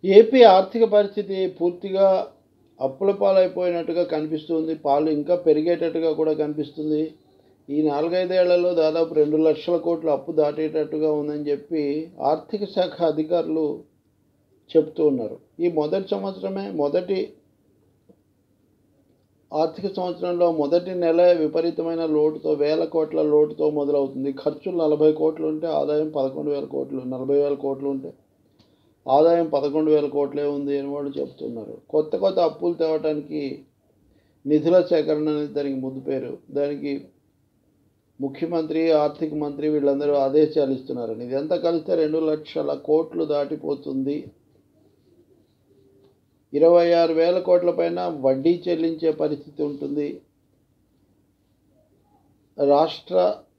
AP ఆర్థిక పరిస్థితి పూర్తిగా అప్పుల పాలైపోయినట్టుగా కనిపిస్తుంది పాలు ఇంకా పెరిగేటట్టుగా కూడా కనిపిస్తుంది ఈ నాలుగైదేళ్లలో దాదాపు రెండు లక్షల కోట్ల అప్పు దాటేటట్టుగా ఉందని చెప్పి ఆర్థిక శాఖ అధికారులు చెప్తూ ఉన్నారు ఈ మొదటి సంవత్సరమే మొదటి ఆర్థిక సంవత్సరంలో మొదటి నెల విపరీతమైన లోటుతో వేల కోట్ల లోటుతో మొదలవుతుంది ఖర్చులు నలభై కోట్లు ఉంటే ఆదాయం పదకొండు వేల కోట్లు నలభై వేల కోట్లు ఉంటే ఆదాయం పదకొండు వేల కోట్లే ఉంది అని వాళ్ళు చెప్తున్నారు కొత్త కొత్త అప్పులు తేవటానికి నిధుల సేకరణ అనేది దానికి ముద్దు పేరు దానికి ముఖ్యమంత్రి ఆర్థిక మంత్రి వీళ్ళందరూ ఆదేశాలు ఇస్తున్నారని ఇదంతా కలిస్తే రెండు లక్షల కోట్లు దాటిపోతుంది ఇరవై ఆరు వేల కోట్ల పైన వడ్డీ చెల్లించే పరిస్థితి ఉంటుంది రాష్ట్ర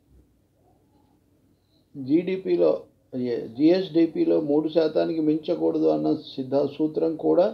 జీడిపిలో జిఎస్డిపిలో మూడు శాతానికి మించకూడదు అన్న సిద్ధ సూత్రం కూడా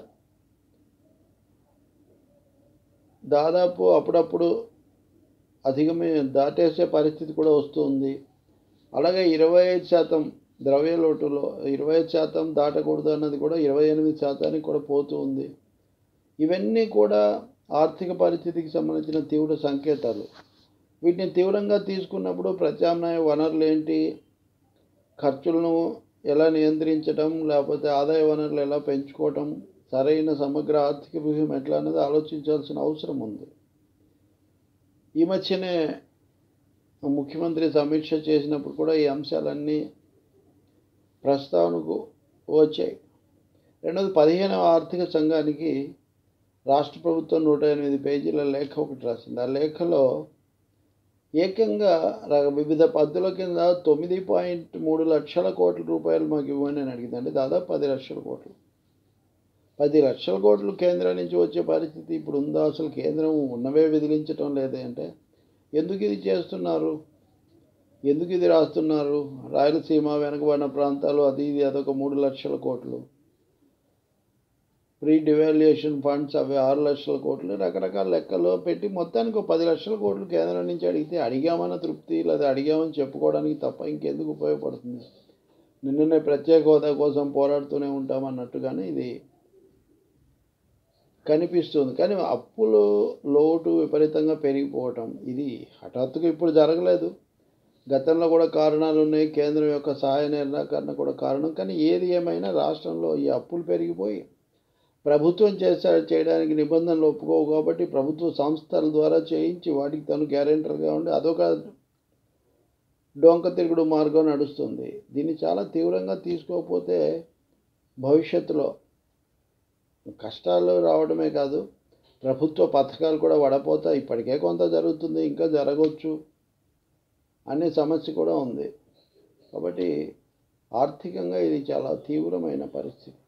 దాదాపు అప్పుడప్పుడు అధిగమే దాటేసే పరిస్థితి కూడా వస్తుంది అలాగే ఇరవై ఐదు శాతం ద్రవ్య లోటులో ఇరవై ఐదు శాతం దాటకూడదు అన్నది కూడా ఇరవై ఎనిమిది శాతానికి కూడా పోతూ ఉంది ఇవన్నీ కూడా ఆర్థిక పరిస్థితికి సంబంధించిన తీవ్ర సంకేతాలు వీటిని తీవ్రంగా తీసుకున్నప్పుడు ప్రత్యామ్నాయ వనరులు ఏంటి ఖర్చులను ఎలా నియంత్రించడం లేకపోతే ఆదాయ వనరులు ఎలా పెంచుకోవటం సరైన సమగ్ర ఆర్థిక వ్యూహం ఎట్లా అనేది ఆలోచించాల్సిన అవసరం ఉంది ఈ మధ్యనే ముఖ్యమంత్రి సమీక్ష చేసినప్పుడు కూడా ఈ అంశాలన్నీ ప్రస్తావనకు వచ్చాయి రెండవది పదిహేనవ ఆర్థిక సంఘానికి రాష్ట్ర ప్రభుత్వం నూట ఎనిమిది పేజీల లేఖ ఒకటి రాసింది ఆ లేఖలో ఏకంగా వివిధ పద్ధతుల కింద తొమ్మిది పాయింట్ మూడు లక్షల కోట్ల రూపాయలు మాకు ఇవ్వండి అని అడిగింది అంటే దాదాపు పది లక్షల కోట్లు పది లక్షల కోట్లు కేంద్రం నుంచి వచ్చే పరిస్థితి ఇప్పుడు ఉందా అసలు కేంద్రం ఉన్నవే విదిలించటం లేదే అంటే ఎందుకు ఇది చేస్తున్నారు ఎందుకు ఇది రాస్తున్నారు రాయలసీమ వెనకబడిన ప్రాంతాలు అది ఇది అదొక మూడు లక్షల కోట్లు ప్రీ డివాల్యుయేషన్ ఫండ్స్ అవి ఆరు లక్షల కోట్లు రకరకాల లెక్కలు పెట్టి మొత్తానికి ఒక పది లక్షల కోట్లు కేంద్రం నుంచి అడిగితే అడిగామన్న తృప్తి లేదా అడిగామని చెప్పుకోవడానికి తప్ప ఇంకెందుకు ఉపయోగపడుతుంది నిన్ననే ప్రత్యేక హోదా కోసం పోరాడుతూనే ఉంటామన్నట్టుగానే ఇది కనిపిస్తుంది కానీ అప్పులు లోటు విపరీతంగా పెరిగిపోవటం ఇది హఠాత్తుగా ఇప్పుడు జరగలేదు గతంలో కూడా కారణాలు ఉన్నాయి కేంద్రం యొక్క సహాయ నిరాకరణ కూడా కారణం కానీ ఏది ఏమైనా రాష్ట్రంలో ఈ అప్పులు పెరిగిపోయి ప్రభుత్వం చేసా చేయడానికి నిబంధనలు ఒప్పుకోవు కాబట్టి ప్రభుత్వ సంస్థల ద్వారా చేయించి వాటికి తను గ్యారెంటర్గా ఉండి అదొక డొంక తిరుగుడు మార్గం నడుస్తుంది దీన్ని చాలా తీవ్రంగా తీసుకోకపోతే భవిష్యత్తులో కష్టాలు రావడమే కాదు ప్రభుత్వ పథకాలు కూడా వడపోతాయి ఇప్పటికే కొంత జరుగుతుంది ఇంకా జరగవచ్చు అనే సమస్య కూడా ఉంది కాబట్టి ఆర్థికంగా ఇది చాలా తీవ్రమైన పరిస్థితి